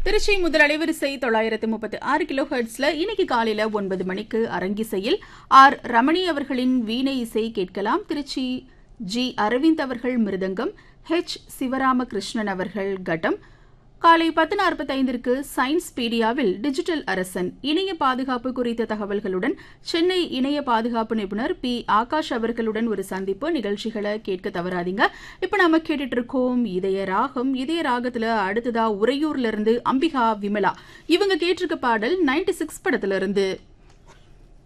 திருச்சி முதல் அலைவரிசை தொள்ளாயிரத்து முப்பத்தி ஆறு கிலோ ஹெர்ட்ஸ்ல இன்னைக்கு காலையில ஒன்பது மணிக்கு அரங்கிசையில் ஆர் ரமணி அவர்களின் வீணை இசை கேட்கலாம் திருச்சி ஜி அரவிந்த் அவர்கள் மிருதங்கம் ஹெச் சிவராமகிருஷ்ணன் அவர்கள் கட்டம் காலை பத்து நாற்பத்தைந்திற்கு சயின்ஸ் பீடியாவில் டிஜிட்டல் அரசன் இணைய பாதுகாப்பு குறித்த தகவல்களுடன் சென்னை இணைய பாதுகாப்பு நிபுணர் பி ஆகாஷ் அவர்களுடன் ஒரு சந்திப்பு நிகழ்ச்சிகளை கேட்க தவறாதீங்க இப்ப நாம கேட்டுட்டு இருக்கோம் இதய ராகம் இதய ராகத்துல அடுத்ததா உறையூர்ல இருந்து அம்பிகா விமலா இவங்க கேட்டிருக்க பாடல் நைன்டி சிக்ஸ் படத்துல இருந்து